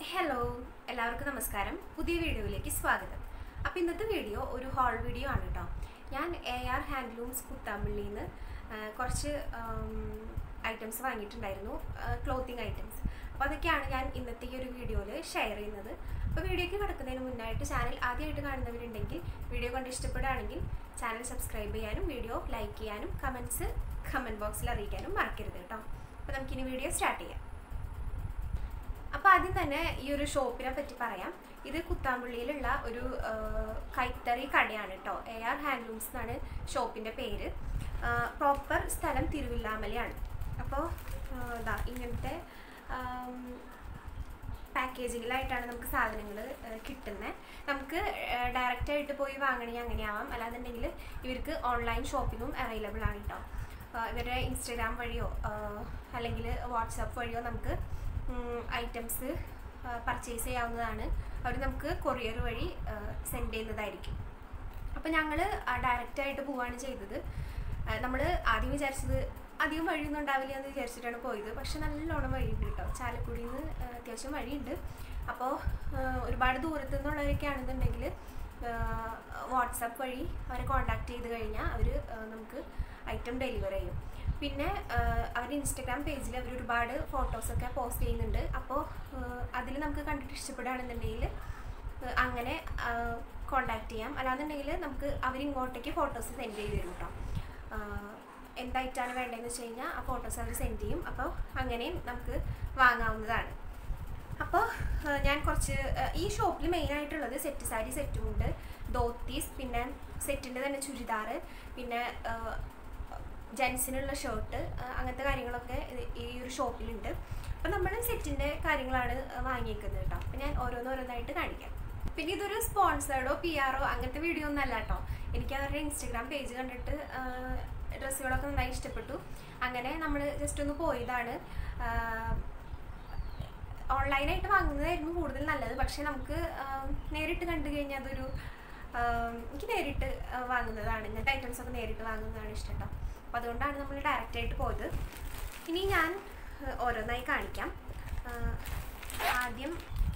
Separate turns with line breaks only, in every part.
hello എല്ലാവർക്കും നമസ്കാരം പുതിയ വീഡിയോയിലേക്ക് സ്വാഗതം അപ്പോൾ ഇന്നത്തെ വീഡിയോ ഒരു ഹോൾ വീഡിയോ ആണ് കേട്ടോ ഞാൻ എ ആർ ഹാൻഡ്ലൂംസ് കുത്താമ്പള്ളിയിൽ നിന്ന് കുറച്ച് ഐറ്റംസ് വാങ്ങിയിട്ടുണ്ടായിരുന്നു ക്ലോത്തിങ് ഐറ്റംസ് അപ്പോൾ അതൊക്കെയാണ് ഞാൻ ഇന്നത്തെ ഈ ഒരു വീഡിയോയിൽ ഷെയർ ചെയ്യുന്നത് അപ്പോൾ വീഡിയോയ്ക്ക് കിടക്കുന്നതിന് മുന്നായിട്ട് ചാനൽ ആദ്യമായിട്ട് കാണുന്നവരുണ്ടെങ്കിൽ വീഡിയോ കണ്ട് ഇഷ്ടപ്പെടുകയാണെങ്കിൽ ചാനൽ സബ്സ്ക്രൈബ് ചെയ്യാനും വീഡിയോ ലൈക്ക് ചെയ്യാനും കമൻസ് കമൻറ്റ് ബോക്സിൽ അറിയിക്കാനും മറക്കരുത് കേട്ടോ അപ്പോൾ നമുക്കിനി വീഡിയോ സ്റ്റാർട്ട് ചെയ്യാം അപ്പോൾ ആദ്യം തന്നെ ഈ ഒരു ഷോപ്പിനെ പറ്റി പറയാം ഇത് കുത്താമ്പള്ളിയിലുള്ള ഒരു ആ, കൈത്തറി കടയാണ് കേട്ടോ എ ആർ ഹാൻഡ്ലൂംസ് എന്നാണ് ഷോപ്പിൻ്റെ പേര് പ്രോപ്പർ സ്ഥലം തിരുവില്ലാമലയാണ് അപ്പോൾ ഇതാ ഇങ്ങനത്തെ പാക്കേജിങ്ങിലായിട്ടാണ് നമുക്ക് സാധനങ്ങൾ കിട്ടുന്നത് നമുക്ക് ഡയറക്റ്റ് ആയിട്ട് പോയി വാങ്ങണമെങ്കിൽ അങ്ങനെയാവാം അല്ലാന്നുണ്ടെങ്കിൽ ഇവർക്ക് ഓൺലൈൻ ഷോപ്പിങ്ങും അവൈലബിൾ ആണ് കേട്ടോ ആ, ഇവരുടെ ഇൻസ്റ്റഗ്രാം വഴിയോ ആ, അല്ലെങ്കിൽ വാട്സാപ്പ് വഴിയോ നമുക്ക് ഐറ്റംസ് പർച്ചേസ് ചെയ്യാവുന്നതാണ് അവർ നമുക്ക് കൊറിയർ വഴി സെൻഡ് ചെയ്യുന്നതായിരിക്കും അപ്പോൾ ഞങ്ങൾ ഡയറക്റ്റ് ആയിട്ട് പോവുകയാണ് ചെയ്തത് നമ്മൾ ആദ്യം വിചാരിച്ചത് അധികം വഴിയൊന്നും ഉണ്ടാവില്ല എന്ന് വിചാരിച്ചിട്ടാണ് പോയത് പക്ഷെ നല്ലോണം വഴിയുണ്ട് കേട്ടോ ചാലക്കുടിയിൽ നിന്ന് അത്യാവശ്യം വഴിയുണ്ട് അപ്പോൾ ഒരുപാട് ദൂരത്തു നിന്നുള്ളവരൊക്കെ ആണെന്നുണ്ടെങ്കിൽ വാട്സാപ്പ് വഴി അവരെ കോൺടാക്ട് ചെയ്ത് കഴിഞ്ഞാൽ അവർ നമുക്ക് ഐറ്റം ഡെലിവർ ചെയ്യും പിന്നെ അവർ ഇൻസ്റ്റഗ്രാം പേജിൽ അവർ ഒരുപാട് ഫോട്ടോസൊക്കെ പോസ്റ്റ് ചെയ്യുന്നുണ്ട് അപ്പോൾ അതിൽ നമുക്ക് കണ്ടിട്ട് ഇഷ്ടപ്പെടുകയാണെന്നുണ്ടെങ്കിൽ ഏഹ് അങ്ങനെ കോണ്ടാക്ട് ചെയ്യാം അല്ലാന്നുണ്ടെങ്കിൽ നമുക്ക് അവരിങ്ങോട്ടേക്ക് ഫോട്ടോസ് സെൻഡ് ചെയ്ത് തരും കേട്ടോ ആഹ് എന്തായിട്ടാണ് വേണ്ടതെന്ന് വെച്ച് കഴിഞ്ഞാൽ ആ ഫോട്ടോസ് അവർ സെൻഡ് ചെയ്യും അപ്പോൾ അങ്ങനെയും നമുക്ക് വാങ്ങാവുന്നതാണ് അപ്പോൾ ആഹ് ഞാൻ കുറച്ച് ആഹ് ഈ ഷോപ്പിൽ മെയിനായിട്ടുള്ളത് സെറ്റ് സാരി സെറ്റും ഉണ്ട് ധോത്തീസ് പിന്നെ സെറ്റിൻ്റെ തന്നെ ചുരിദാർ പിന്നെ ജെൻസിനുള്ള ഷർട്ട് അങ്ങനത്തെ കാര്യങ്ങളൊക്കെ ഇത് ഈ ഒരു ഷോപ്പിലുണ്ട് അപ്പം നമ്മൾ സെറ്റിൻ്റെ കാര്യങ്ങളാണ് വാങ്ങിയേക്കുന്നത് കേട്ടോ അപ്പം ഞാൻ ഓരോന്നോരോന്നായിട്ട് കാണിക്കാം പിന്നെ ഇതൊരു സ്പോൺസേർഡോ പി ആറോ അങ്ങനത്തെ വീഡിയോ ഒന്നും അല്ല കേട്ടോ എനിക്ക് അവരുടെ ഇൻസ്റ്റഗ്രാം പേജ് കണ്ടിട്ട് ഡ്രസ്സുകളൊക്കെ നന്നായി ഇഷ്ടപ്പെട്ടു അങ്ങനെ നമ്മൾ ജസ്റ്റ് ഒന്ന് പോയതാണ് ഓൺലൈനായിട്ട് വാങ്ങുന്നതായിരുന്നു കൂടുതൽ നല്ലത് പക്ഷേ നമുക്ക് ആം, നേരിട്ട് കണ്ടു കഴിഞ്ഞാൽ അതൊരു ആം, എനിക്ക് നേരിട്ട് ആ, വാങ്ങുന്നതാണ് ഇങ്ങനത്തെ ഐറ്റംസ് ഒക്കെ നേരിട്ട് വാങ്ങുന്നതാണ് ഇഷ്ടം കേട്ടോ അപ്പോൾ അതുകൊണ്ടാണ് നമ്മൾ ഡയറക്റ്റ് ആയിട്ട് പോയത് ഇനി ഞാൻ ആ, ഓരോന്നായി കാണിക്കാം ആ, ആദ്യം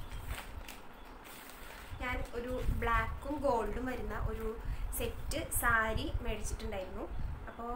ഞാൻ ഒരു ബ്ലാക്കും ഗോൾഡും വരുന്ന ഒരു സെറ്റ് സാരി മേടിച്ചിട്ടുണ്ടായിരുന്നു അപ്പോൾ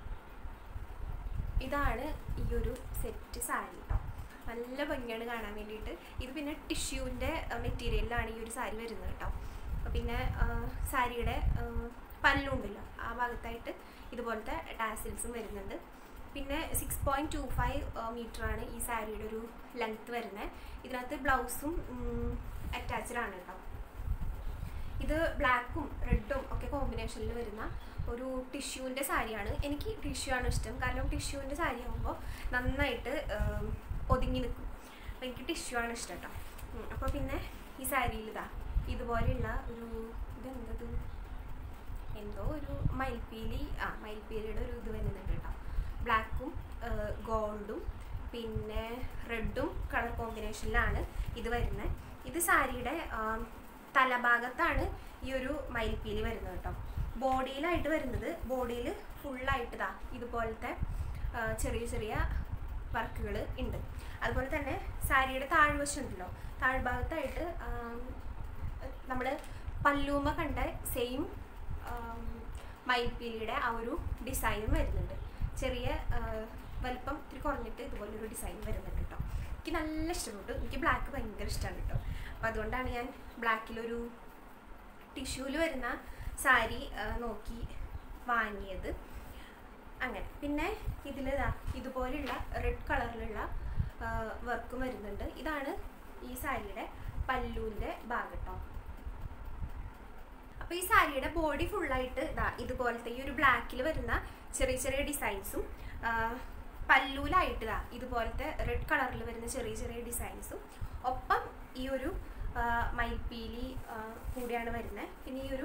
ഇതാണ് ഈ ഒരു സെറ്റ് സാരി കേട്ടോ നല്ല ഭംഗിയാണ് കാണാൻ വേണ്ടിയിട്ട് ഇത് പിന്നെ ടിഷ്യൂവിൻ്റെ മെറ്റീരിയലിലാണ് ഈ ഒരു സാരി വരുന്നത് കേട്ടോ അപ്പോൾ പിന്നെ ആ, സാരിയുടെ ആ, പല്ലുണ്ടല്ലോ ആ ഭാഗത്തായിട്ട് ഇതുപോലത്തെ ടാസിൽസും വരുന്നുണ്ട് പിന്നെ സിക്സ് പോയിൻറ്റ് ടു ഫൈവ് മീറ്ററാണ് ഈ സാരിയുടെ ഒരു ലെങ്ത്ത് വരുന്നത് ഇതിനകത്ത് ബ്ലൗസും അറ്റാച്ച്ഡ് ആണ് കേട്ടോ ഇത് ബ്ലാക്കും റെഡും ഒക്കെ കോമ്പിനേഷനിൽ വരുന്ന ഒരു ടിഷ്യൂവിൻ്റെ സാരിയാണ് എനിക്ക് ടിഷ്യൂ ആണ് ഇഷ്ടം കാരണം ടിഷ്യൂവിൻ്റെ സാരി ആകുമ്പോൾ നന്നായിട്ട് ആം, ഒതുങ്ങി നിൽക്കും അപ്പോൾ എനിക്ക് ടിഷ്യൂ ആണ് ഇഷ്ടം കേട്ടോ അപ്പോൾ പിന്നെ ഈ സാരിയിൽ ഇതാ ഇതുപോലെയുള്ള ഒരു ഇതെന്തത് എന്തോ ഒരു മയിൽപ്പീലി ആ മയിൽപ്പീലിയുടെ ഒരു ഇത് വരുന്നുണ്ട് കേട്ടോ ബ്ലാക്കും ഗോൾഡും പിന്നെ റെഡും കളർ കോമ്പിനേഷനിലാണ് ഇത് വരുന്നത് ഇത് സാരിയുടെ ആം, തലഭാഗത്താണ് ഈ ഒരു മയിൽപ്പീലി വരുന്നത് കേട്ടോ ബോഡിയിലായിട്ട് വരുന്നത് ബോഡിയിൽ ഫുള്ളായിട്ട് ഇതാ ഇതുപോലത്തെ ആ, ചെറിയ ചെറിയ വർക്കുകൾ ഉണ്ട് അതുപോലെ തന്നെ സാരിയുടെ താഴ്വശം ഉണ്ടല്ലോ താഴ്ഭാഗത്തായിട്ട് നമ്മൾ പല്ലൂമ കണ്ട സെയിം മയിൽപ്പീലിയുടെ ആ ഒരു ഡിസൈനും വരുന്നുണ്ട് ചെറിയ ആ, വലിപ്പം ഇത്തിരി കുറഞ്ഞിട്ട് ഇതുപോലൊരു ഡിസൈൻ വരുന്നുണ്ട് കേട്ടോ എനിക്ക് നല്ല ഇഷ്ടപ്പെട്ടു എനിക്ക് ബ്ലാക്ക് ഭയങ്കര ഇഷ്ടമാണ് കേട്ടോ അപ്പോൾ അതുകൊണ്ടാണ് ഞാൻ ബ്ലാക്കിലൊരു ടിഷ്യൂവിൽ വരുന്ന സാരി ആ, നോക്കി വാങ്ങിയത് അങ്ങനെ പിന്നെ ഇതിൽ ഇതുപോലെയുള്ള റെഡ് കളറിലുള്ള വർക്കും വരുന്നുണ്ട് ഇതാണ് ഈ സാരിയുടെ പല്ലൂൻ്റെ ഭാഗം കേട്ടോ അപ്പോൾ ഈ സാരിയുടെ ബോഡി ഫുള്ളായിട്ട് ഇതാ ഇതുപോലത്തെ ഈ ഒരു ബ്ലാക്കിൽ വരുന്ന ചെറിയ ചെറിയ ഡിസൈൻസും പല്ലൂലായിട്ട് ഇതാ ഇതുപോലത്തെ റെഡ് കളറിൽ വരുന്ന ചെറിയ ചെറിയ ഡിസൈൻസും ഒപ്പം ഈ ഒരു ആ, മയിൽപ്പീലി ആ, കൂടിയാണ് വരുന്നത് പിന്നെ ഈ ഒരു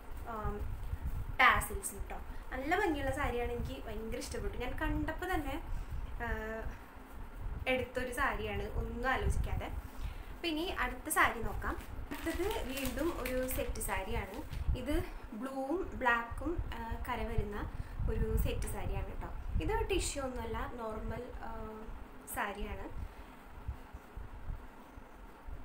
ടാസിൽസ് കേട്ടോ നല്ല ഭംഗിയുള്ള സാരിയാണ് എനിക്ക് ഭയങ്കര ഇഷ്ടപ്പെട്ടു ഞാൻ കണ്ടപ്പോൾ തന്നെ ആ, എടുത്തൊരു സാരിയാണ് ഒന്നും ആലോചിക്കാതെ അപ്പം ഇനി അടുത്ത സാരി നോക്കാം അടുത്തത് വീണ്ടും ഒരു സെറ്റ് സാരിയാണ് ഇത് ബ്ലൂവും ബ്ലാക്കും കര വരുന്ന ഒരു സെറ്റ് സാരിയാണ് കേട്ടോ ഇത് ടിഷ്യൂ ഒന്നുമല്ല നോർമൽ സാരിയാണ്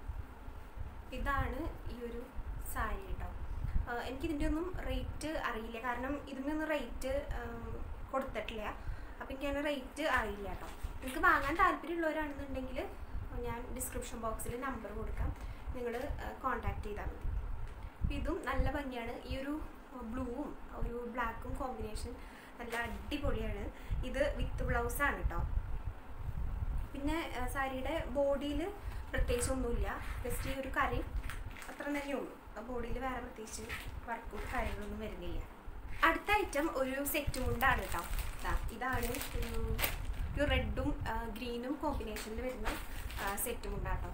ഇതാണ് ഈ ഒരു സാരി കേട്ടോ ആഹ് എനിക്കിതിൻ്റെ ഒന്നും റേറ്റ് അറിയില്ല കാരണം ഇതിനൊന്നും റേറ്റ് കൊടുത്തിട്ടില്ല അപ്പം എനിക്ക് അതിന് റേറ്റ് അറിയില്ല കേട്ടോ നിങ്ങൾക്ക് വാങ്ങാൻ താല്പര്യമുള്ളവരാണെന്നുണ്ടെങ്കിൽ ഞാൻ ഡിസ്ക്രിപ്ഷൻ ബോക്സിൽ നമ്പർ കൊടുക്കാം നിങ്ങൾ കോൺടാക്ട് ചെയ്താൽ മതി അപ്പം ഇതും നല്ല ഭംഗിയാണ് ഈ ഒരു ബ്ലൂവും ഒരു ബ്ലാക്കും കോമ്പിനേഷൻ നല്ല അടിപൊളിയാണ് ഇത് വിത്ത് ബ്ലൗസാണ് കേട്ടോ പിന്നെ ആ, സാരിയുടെ ബോഡിയിൽ പ്രത്യേകിച്ച് ഒന്നുമില്ല ജസ്റ്റ് ഈ ഒരു കറി അത്ര തന്നെ ഉള്ളൂ ബോഡിയിൽ വേറെ പ്രത്യേകിച്ച് വർക്കും കാര്യങ്ങളൊന്നും വരുന്നില്ല അടുത്ത ഐറ്റം ഒരു സെറ്റ് മുണ്ടാണ് കേട്ടോ ദാ, ഇതാണ് ഒരു ഒരു റെഡും ഗ്രീനും കോമ്പിനേഷനിൽ വരുന്ന സെറ്റ് മുണ്ടാട്ടോ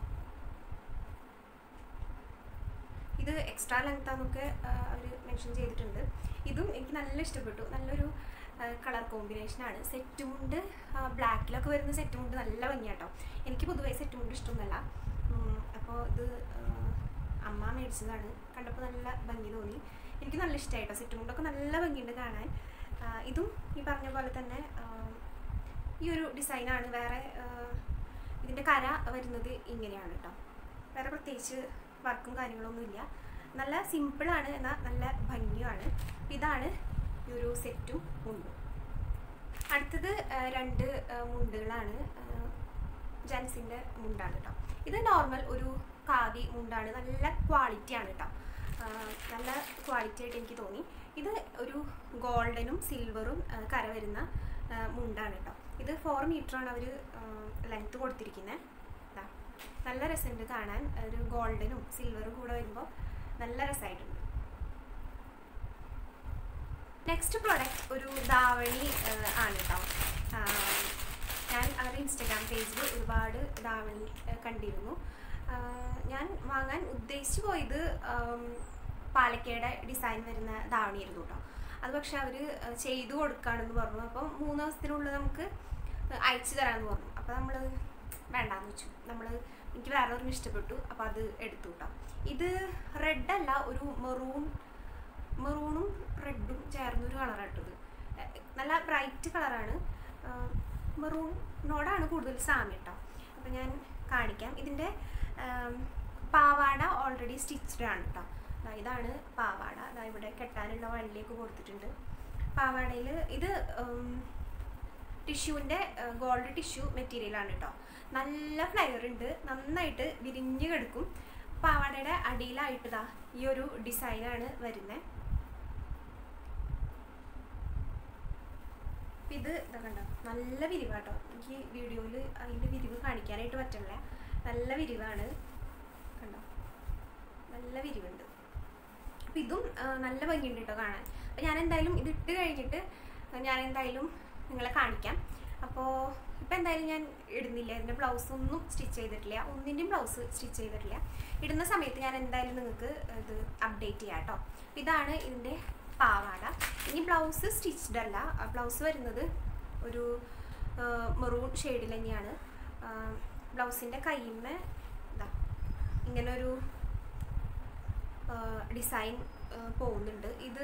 ഇത് എക്സ്ട്രാ ലെങ്ത് ആണെന്നൊക്കെ അവർ മെൻഷൻ ചെയ്തിട്ടുണ്ട് ഇതും എനിക്ക് നല്ല ഇഷ്ടപ്പെട്ടു നല്ലൊരു കളർ കോമ്പിനേഷനാണ് സെറ്റ് മുണ്ട് ബ്ലാക്കിലൊക്കെ വരുന്ന സെറ്റ് മുണ്ട് നല്ല ഭംഗിയാട്ടോ എനിക്ക് പൊതുവേ സെറ്റ് മുണ്ട് ഇഷ്ടമൊന്നുമല്ല അപ്പോൾ ഇത് ആ, അമ്മ മേടിച്ചതാണ് കണ്ടപ്പോൾ നല്ല ഭംഗി തോന്നി എനിക്ക് നല്ല ഇഷ്ടമായിട്ടോ സെറ്റ് മുണ്ടൊക്കെ നല്ല ഭംഗിയുണ്ട് കാണാൻ ആ, ഇതും ഈ പറഞ്ഞ പോലെ തന്നെ ആ, ഈ ഒരു ഡിസൈനാണ് വേറെ ആ, ഇതിൻ്റെ കര വരുന്നത് ഇങ്ങനെയാണ് കേട്ടോ വേറെ പ്രത്യേകിച്ച് വർക്കും കാര്യങ്ങളൊന്നുമില്ല നല്ല സിമ്പിളാണ് എന്നാൽ നല്ല ഭംഗിയുമാണ് ഇതാണ് ഈ ഒരു സെറ്റും മുണ്ടും അടുത്തത് ആ, രണ്ട് ആ, മുണ്ടുകളാണ് ജെൻസിൻ്റെ മുണ്ടാണ് കേട്ടോ ഇത് നോർമൽ ഒരു കാവി മുണ്ടാണ് നല്ല ക്വാളിറ്റിയാണ് കേട്ടോ ആ, നല്ല ക്വാളിറ്റി ആയിട്ട് എനിക്ക് തോന്നി ഇത് ഒരു ഗോൾഡനും സിൽവറും കര വരുന്ന ആ, മുണ്ടാണ് കേട്ടോ ഇത് ഫോർ മീറ്ററാണ് അവർ ലെങ്ത്ത് കൊടുത്തിരിക്കുന്നത് ഇതാ നല്ല രസമുണ്ട് കാണാൻ ഒരു ഗോൾഡനും സിൽവറും കൂടെ വരുമ്പോൾ നല്ല രസമായിട്ടുണ്ട് നെക്സ്റ്റ് പ്രോഡക്റ്റ് ഒരു ധാവണി ആ, ആണ് കേട്ടോ ആ, ഞാൻ അവരുടെ ഇൻസ്റ്റഗ്രാം പേജിൽ ഒരുപാട് ധാവണി ആ, കണ്ടിരുന്നു ആ, ഞാൻ വാങ്ങാൻ ഉദ്ദേശിച്ചു പോയത് ആം, പാലക്കയുടെ ഡിസൈൻ വരുന്ന ധാവണിയായിരുന്നു കേട്ടോ അത് പക്ഷെ അവർ ചെയ്തു കൊടുക്കുകയാണെന്ന് പറഞ്ഞു അപ്പം മൂന്ന് ദിവസത്തിനുള്ളിൽ നമുക്ക് അയച്ചു തരാമെന്ന് പറഞ്ഞു അപ്പോൾ നമ്മൾ വേണ്ടാന്ന് വെച്ചു നമ്മൾ എനിക്ക് വേറെ ഒരെണ്ണം ഇഷ്ടപ്പെട്ടു അപ്പോൾ അത് എടുത്തു കേട്ടോ ഇത് റെഡ് അല്ല ഒരു മെറൂൺ മെറൂണും റെഡും ചേർന്നൊരു കളറായിട്ടത് നല്ല ബ്രൈറ്റ് കളറാണ് മെറൂണിനോടാണ് കൂടുതൽ സാമ്യം കേട്ടോ അപ്പോൾ ഞാൻ കാണിക്കാം ഇതിൻ്റെ ആം, പാവാട ഓൾറെഡി സ്റ്റിച്ച്ഡ് ആണ് കേട്ടോ ദാ ഇതാണ് പാവാട അതാ ഇവിടെ കെട്ടാനുള്ള വള്ളിയൊക്കെ കൊടുത്തിട്ടുണ്ട് പാവാടയിൽ ഇത് ടിഷ്യൂവിൻ്റെ ഗോൾഡ് ടിഷ്യൂ മെറ്റീരിയലാണ് കേട്ടോ നല്ല ഫ്ലെയർ ഉണ്ട് നന്നായിട്ട് വിരിഞ്ഞ് കിടക്കും പാവാടയുടെ അടിയിലായിട്ട് ദാ ഈ ഒരു ഡിസൈനാണ് വരുന്നത് ഇത് ഇതാ കണ്ടോ നല്ല വിരിവാട്ടോ എനിക്ക് വീഡിയോയിൽ അതിൻ്റെ വിരിവ് കാണിക്കാനായിട്ട് പറ്റില്ല നല്ല വിരിവാണ് കണ്ടോ നല്ല വിരിവുണ്ട് അപ്പം ഇതും ആ, നല്ല ഭംഗിയുണ്ട് കേട്ടോ കാണാൻ അപ്പം ഞാൻ എന്തായാലും ഇത് ഇട്ട് കഴിഞ്ഞിട്ട് ഞാൻ എന്തായാലും നിങ്ങളെ കാണിക്കാം അപ്പോൾ ഇപ്പം എന്തായാലും ഞാൻ ഇടുന്നില്ല ഇതിൻ്റെ ബ്ലൗസ് ഒന്നും സ്റ്റിച്ച് ചെയ്തിട്ടില്ല ഒന്നിൻ്റെയും ബ്ലൗസ് സ്റ്റിച്ച് ചെയ്തിട്ടില്ല ഇടുന്ന സമയത്ത് ഞാൻ എന്തായാലും നിങ്ങൾക്ക് ഇത് അപ്ഡേറ്റ് ചെയ്യാം കേട്ടോ ഇതാണ് ഇതിൻ്റെ പാവാട ഇനി ബ്ലൗസ് സ്റ്റിച്ച്ഡ് അല്ല ബ്ലൗസ് വരുന്നത് ഒരു മെറൂൺ ഷെയ്ഡിൽ തന്നെയാണ് ബ്ലൗസിൻ്റെ കൈമേ ഇതാ ഇങ്ങനെ ഒരു ഡിസൈൻ പോകുന്നുണ്ട് ഇത്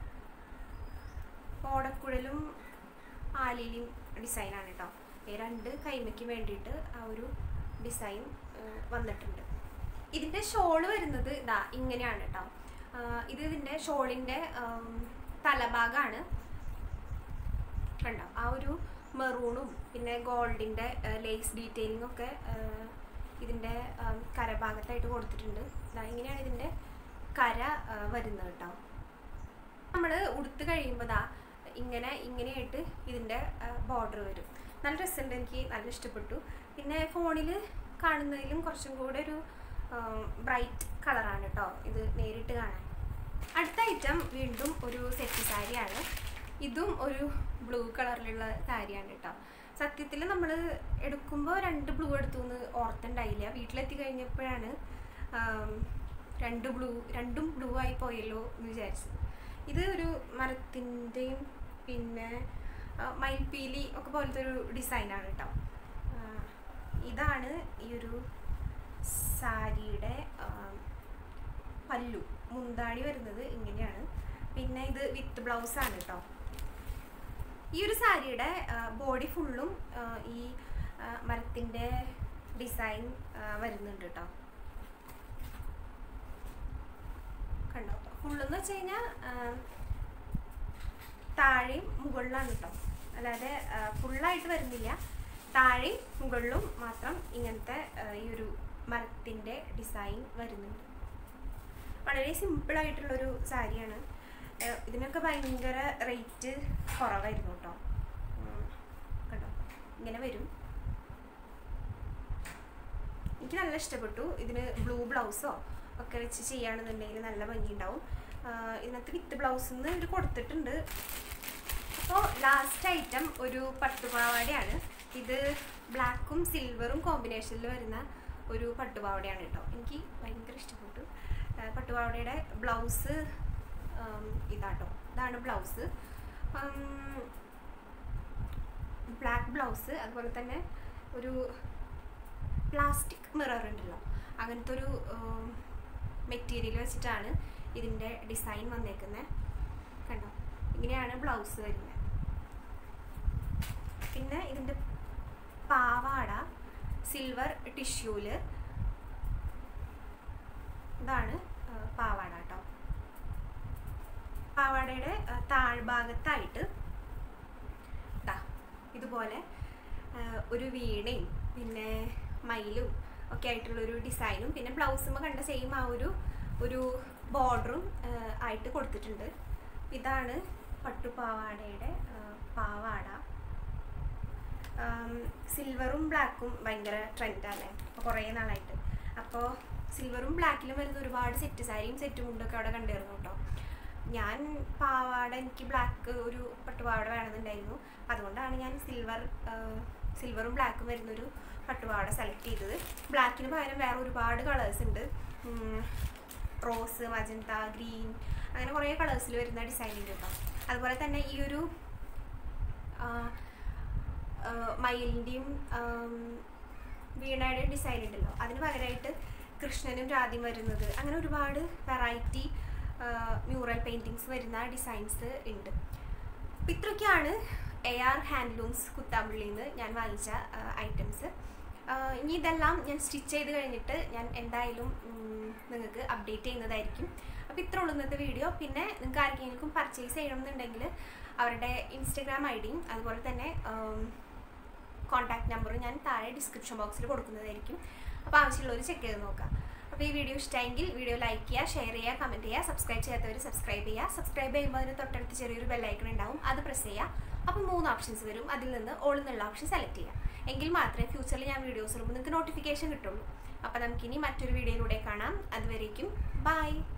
ഓടക്കുഴലും ആലിലും ഡിസൈനാണ് കേട്ടോ ഈ രണ്ട് കൈമയ്ക്ക് വേണ്ടിയിട്ട് ആ ഒരു ഡിസൈൻ വന്നിട്ടുണ്ട് ഇതിൻ്റെ ഷോള് വരുന്നത് ഇതാ ഇങ്ങനെയാണ് കേട്ടോ ആ, ഇത് ഇതിൻ്റെ ഷോളിൻ്റെ തലഭാഗമാണ് കണ്ടോ ആ ഒരു മെറൂണും പിന്നെ ഗോൾഡിൻ്റെ ലേസ് ഡീറ്റെയിലിംഗ് ഒക്കെ ഇതിൻ്റെ കരഭാഗത്തായിട്ട് കൊടുത്തിട്ടുണ്ട് ദാ ഇങ്ങനെയാണ് ഇതിൻ്റെ കര ആ, വരുന്നത് കേട്ടോ നമ്മൾ ഉടുത്ത് കഴിയുമ്പോൾ ദാ ഇങ്ങനെ ഇങ്ങനെയായിട്ട് ഇതിൻ്റെ ബോർഡർ വരും നല്ല രസമുണ്ട് എനിക്ക് നല്ല ഇഷ്ടപ്പെട്ടു പിന്നെ ഫോണിൽ കാണുന്നതിലും കുറച്ചും കൂടെ ഒരു ബ്രൈറ്റ് കളറാണ് കേട്ടോ ഇത് നേരിട്ട് കാണാൻ അടുത്ത ഐറ്റം വീണ്ടും ഒരു സെറ്റ് സാരിയാണ് ഇതും ഒരു ബ്ലൂ കളറിലുള്ള സാരിയാണ് കേട്ടോ സത്യത്തിൽ നമ്മൾ എടുക്കുമ്പോൾ രണ്ട് ബ്ലൂ എടുത്തു എന്ന് ഓർത്തുണ്ടായില്ല വീട്ടിലെത്തി കഴിഞ്ഞപ്പോഴാണ് ആം, രണ്ട് ബ്ലൂ രണ്ടും ബ്ലൂ ആയി പോയല്ലോ എന്ന് വിചാരിച്ചത് ഇത് ഒരു മരത്തിൻ്റെയും പിന്നെ ആ, മയിൽപ്പീലി ഒക്കെ പോലത്തെ ഒരു ഡിസൈനാണ് കേട്ടോ ആ, ഇതാണ് ഈ ഒരു സാരിയുടെ ആ, പല്ലു മുന്താണി വരുന്നത് ഇങ്ങനെയാണ് പിന്നെ ഇത് വിത്ത് ബ്ലൗസ് ആണ് കേട്ടോ ഈ ഒരു സാരിയുടെ ബോഡി ഫുള്ളും ഈ ആ, മരത്തിൻ്റെ ഡിസൈൻ വരുന്നുണ്ട് കേട്ടോ കണ്ടോ ഫുള്ളെന്ന് വെച്ച് കഴിഞ്ഞാൽ താഴെയും മുകളിലാണ് കേട്ടോ അല്ലാതെ ഫുള്ളായിട്ട് വരുന്നില്ല താഴെയും മുകളിലും മാത്രം ഇങ്ങനത്തെ ആ, ഈ ഒരു മരത്തിൻ്റെ ഡിസൈൻ വരുന്നുണ്ട് വളരെ സിമ്പിളായിട്ടുള്ളൊരു സാരിയാണ് ആ, ഇതിനൊക്കെ ഭയങ്കര റേറ്റ് കുറവായിരുന്നു കേട്ടോ ഉം, കണ്ടോ ഇങ്ങനെ വരും എനിക്ക് നല്ല ഇഷ്ടപ്പെട്ടു ഇതിന് ബ്ലൂ ബ്ലൗസോ ഒക്കെ വെച്ച് ചെയ്യുകയാണെന്നുണ്ടെങ്കിൽ നല്ല ഭംഗിയുണ്ടാവും ആ, ഇതിനകത്ത് വിത്ത് ബ്ലൗസിൽ ഇത് കൊടുത്തിട്ടുണ്ട് അപ്പോൾ ലാസ്റ്റ് ഐറ്റം ഒരു പട്ടുപാവാടയാണ് ഇത് ബ്ലാക്കും സിൽവറും കോമ്പിനേഷനിൽ വരുന്ന ഒരു പട്ടുപാവാടയാണ് കേട്ടോ എനിക്ക് ഭയങ്കര ഇഷ്ടപ്പെട്ടു ആ, പട്ടുപാവാടയുടെ ബ്ലൗസ് ഇതാട്ടോ ഇതാണ് ബ്ലൗസ് ബ്ലാക്ക് ബ്ലൗസ് അതുപോലെ തന്നെ ഒരു പ്ലാസ്റ്റിക് മിറർ ഉണ്ടല്ലോ അങ്ങനത്തെ ഒരു മെറ്റീരിയൽ വെച്ചിട്ടാണ് ഇതിൻ്റെ ഡിസൈൻ വന്നേക്കുന്നത് കണ്ടോ ഇങ്ങനെയാണ് ബ്ലൗസ് വരുന്നത് പിന്നെ ഇതിൻ്റെ പാവാട സിൽവർ ടിഷ്യൂല് ഇതാണ് ആ, പാവാട കേട്ടോ പാവാടയുടെ ആ, താഴ്ഭാഗത്തായിട്ട് ദാ ഇതുപോലെ ആ, ഒരു വീണയും പിന്നെ മയിലും ഒക്കെ ആയിട്ടുള്ളൊരു ഡിസൈനും പിന്നെ ബ്ലൗസുമ്പോൾ കണ്ട സെയിം ആ ഒരു ഒരു ബോർഡറും ആയിട്ട് കൊടുത്തിട്ടുണ്ട് ഇതാണ് പട്ടുപാവാടയുടെ ആ, പാവാട സിൽവറും ബ്ലാക്കും ഭയങ്കര ട്രെൻഡാണ് അപ്പോൾ കുറേ നാളായിട്ട് അപ്പോൾ സിൽവറും ബ്ലാക്കിലും വരുന്ന ഒരുപാട് സെറ്റ് സാരിയും സെറ്റ് മുണ്ടൊക്കെ അവിടെ കണ്ടിരുന്നു കേട്ടോ ഞാൻ പാവാട എനിക്ക് ബ്ലാക്ക് ഒരു പട്ടുപാവാട വേണമെന്നുണ്ടായിരുന്നു അതുകൊണ്ടാണ് ഞാൻ സിൽവർ സിൽവറും ബ്ലാക്കും വരുന്നൊരു പട്ടുപാവാട സെലക്ട് ചെയ്തത് ബ്ലാക്കിന് പകരം വേറെ ഒരുപാട് കളേഴ്സ് ഉണ്ട് ഉം, റോസ് മജന്ത ഗ്രീൻ അങ്ങനെ കുറേ കളേഴ്സിൽ വരുന്ന ഡിസൈൻ ഉണ്ട് കേട്ടോ അതുപോലെ തന്നെ ഈ ഒരു ആ, ആ, മയിലിൻ്റെയും ആം, വീണയുടെയും ഡിസൈൻ ഉണ്ടല്ലോ അതിന് പകരമായിട്ട് കൃഷ്ണനും രാധയും വരുന്നത് അങ്ങനെ ഒരുപാട് വെറൈറ്റി മ്യൂറൽ പെയിൻറ്റിങ്സ് വരുന്ന ഡിസൈൻസ് ഉണ്ട് അപ്പം ഇത്രയൊക്കെയാണ് എ ആർ ഹാൻഡ്ലൂംസ് കുത്താമ്പള്ളിയിൽ നിന്ന് ഞാൻ വാങ്ങിച്ച ഐറ്റംസ് ഇനി ഇതെല്ലാം ഞാൻ സ്റ്റിച്ച് ചെയ്ത് കഴിഞ്ഞിട്ട് ഞാൻ എന്തായാലും ഉം, നിങ്ങൾക്ക് അപ്ഡേറ്റ് ചെയ്യുന്നതായിരിക്കും അപ്പോൾ ഇത്ര ഉള്ളൂ ഇന്നത്തെ വീഡിയോ പിന്നെ നിങ്ങൾക്ക് ആർക്കെങ്കിലും പർച്ചേസ് ചെയ്യണമെന്നുണ്ടെങ്കിൽ അവരുടെ ഇൻസ്റ്റഗ്രാം ഐ ഡിയും അതുപോലെ തന്നെ കോൺടാക്ട് നമ്പറും ഞാൻ താഴെ ഡിസ്ക്രിപ്ഷൻ ബോക്സിൽ കൊടുക്കുന്നതായിരിക്കും അപ്പോൾ ആവശ്യമുള്ളവർ ചെക്ക് ചെയ്ത് നോക്കാം അപ്പോൾ ഈ വീഡിയോ ഇഷ്ടമെങ്കിൽ വീഡിയോ ലൈക്ക് ചെയ്യുക ഷെയർ ചെയ്യുക കമൻറ്റ് ചെയ്യുക സബ്സ്ക്രൈബ് ചെയ്യാത്തവർ സബ്സ്ക്രൈബ് ചെയ്യുക സബ്സ്ക്രൈബ് ചെയ്യുമ്പോൾ അതിന് തൊട്ടടുത്ത് ചെറിയൊരു ബെല്ലൈക്കൺ ഉണ്ടാവും അത് പ്രസ് ചെയ്യുക അപ്പോൾ മൂന്ന് ഓപ്ഷൻസ് വരും അതിൽ നിന്ന് ഓൾ എന്നുള്ള ഓപ്ഷൻ സെലക്ട് ചെയ്യുക എങ്കിൽ മാത്രമേ ഫ്യൂച്ചറിൽ ഞാൻ വീഡിയോസ് ഇടുമ്പോൾ നിങ്ങൾക്ക് നോട്ടിഫിക്കേഷൻ കിട്ടുള്ളൂ അപ്പോൾ നമുക്കിനി മറ്റൊരു വീഡിയോയിലൂടെ കാണാം അതുവരേക്കും ബൈ